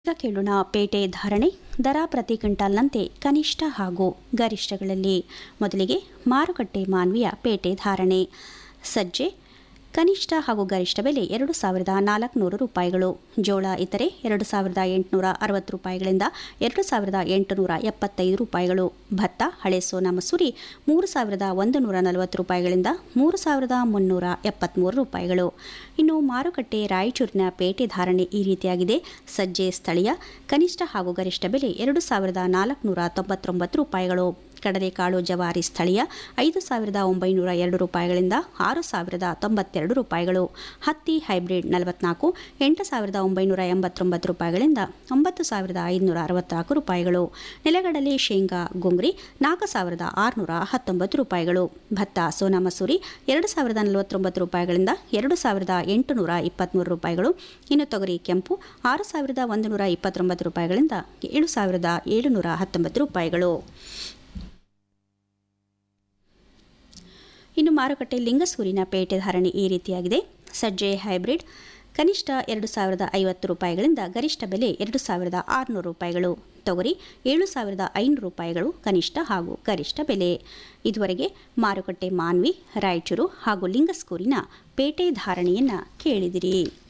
ಈಗ ಕೇಳೋಣ ಪೇಟೆ ಧಾರಣೆ ದರ ಪ್ರತಿ ಕ್ವಿಂಟಾಲ್ನಂತೆ ಕನಿಷ್ಠ ಹಾಗೂ ಗರಿಷ್ಠಗಳಲ್ಲಿ ಮೊದಲಿಗೆ ಮಾರುಕಟ್ಟೆ ಮಾನ್ವಿಯ ಪೇಟೆ ಧಾರಣೆ ಸಜ್ಜೆ ಕನಿಷ್ಠ ಹಾಗೂ ಗರಿಷ್ಠ ಬೆಲೆ ಎರಡು ಸಾವಿರದ ನಾಲ್ಕುನೂರು ರೂಪಾಯಿಗಳು ಜೋಳ ಇತರೆ ಎರಡು ಸಾವಿರದ ಎಂಟುನೂರ ಅರವತ್ತು ರೂಪಾಯಿಗಳಿಂದ ಎರಡು ಸಾವಿರದ ಎಂಟುನೂರ ಎಪ್ಪತ್ತೈದು ರೂಪಾಯಿಗಳು ಭತ್ತ ಹಳೆ ಸೋನಾ ಮಸೂರಿ ಮೂರು ಸಾವಿರದ ಒಂದು ನೂರ ನಲವತ್ತು ರೂಪಾಯಿಗಳಿಂದ ಮೂರು ಸಾವಿರದ ಮುನ್ನೂರ ಎಪ್ಪತ್ತ್ಮೂರು ರೂಪಾಯಿಗಳು ಇನ್ನು ಮಾರುಕಟ್ಟೆ ರಾಯಚೂರಿನ ಪೇಟೆ ಧಾರಣೆ ಈ ರೀತಿಯಾಗಿದೆ ಸಜ್ಜೆ ಸ್ಥಳೀಯ ಕನಿಷ್ಠ ಹಾಗೂ ಗರಿಷ್ಠ ಬೆಲೆ ಎರಡು ಸಾವಿರದ ನಾಲ್ಕುನೂರ ತೊಂಬತ್ತೊಂಬತ್ತು ರೂಪಾಯಿಗಳು ಕಡಲೆಕಾಳು ಜವಾರಿ ಸ್ಥಳೀಯ ಐದು ಸಾವಿರದ ಒಂಬೈನೂರ ಎರಡು ರೂಪಾಯಿಗಳಿಂದ ಆರು ಸಾವಿರದ ತೊಂಬತ್ತೆರಡು ರೂಪಾಯಿಗಳು ಹತ್ತಿ ಹೈಬ್ರಿಡ್ ನಲವತ್ನಾಲ್ಕು ಎಂಟು ಸಾವಿರದ ಒಂಬೈನೂರ ಎಂಬತ್ತೊಂಬತ್ತು ರೂಪಾಯಿಗಳಿಂದ ಒಂಬತ್ತು ಸಾವಿರದ ಐದುನೂರ ಅರವತ್ನಾಲ್ಕು ರೂಪಾಯಿಗಳು ನೆಲಗಡಲೆ ಶೇಂಗಾ ಗುಂಗ್ರಿ ನಾಲ್ಕು ಸಾವಿರದ ಆರುನೂರ ಹತ್ತೊಂಬತ್ತು ರೂಪಾಯಿಗಳು ಭತ್ತ ಸೋನಾ ಮಸೂರಿ ಎರಡು ಸಾವಿರದ ನಲವತ್ತೊಂಬತ್ತು ರೂಪಾಯಿಗಳಿಂದ ಎರಡು ಸಾವಿರದ ಎಂಟುನೂರ ಇಪ್ಪತ್ತ್ಮೂರು ರೂಪಾಯಿಗಳು ಇನ್ನು ತೊಗರಿ ಕೆಂಪು ಆರು ಸಾವಿರದ ಒಂದು ನೂರ ಇಪ್ಪತ್ತೊಂಬತ್ತು ರೂಪಾಯಿಗಳಿಂದ ಏಳು ಸಾವಿರದ ಏಳುನೂರ ಹತ್ತೊಂಬತ್ತು ರೂಪಾಯಿಗಳು ಇನ್ನು ಮಾರುಕಟ್ಟೆ ಲಿಂಗಸೂರಿನ ಪೇಟೆ ಧಾರಣೆ ಈ ರೀತಿಯಾಗಿದೆ ಸಜ್ಜೆ ಹೈಬ್ರಿಡ್ ಕನಿಷ್ಠ ಎರಡು ಸಾವಿರದ ಐವತ್ತು ರೂಪಾಯಿಗಳಿಂದ ಗರಿಷ್ಠ ಬೆಲೆ ಎರಡು ಸಾವಿರದ ಆರುನೂರು ರೂಪಾಯಿಗಳು ತೊಗರಿ ಏಳು ಸಾವಿರದ ಐನೂರು ರೂಪಾಯಿಗಳು ಕನಿಷ್ಠ ಹಾಗೂ ಗರಿಷ್ಠ ಬೆಲೆ ಇದುವರೆಗೆ ಮಾರುಕಟ್ಟೆ ಮಾನ್ವಿ ರಾಯಚೂರು ಹಾಗೂ ಲಿಂಗಸ್ಕೂರಿನ ಪೇಟೆ ಧಾರಣೆಯನ್ನು ಕೇಳಿದಿರಿ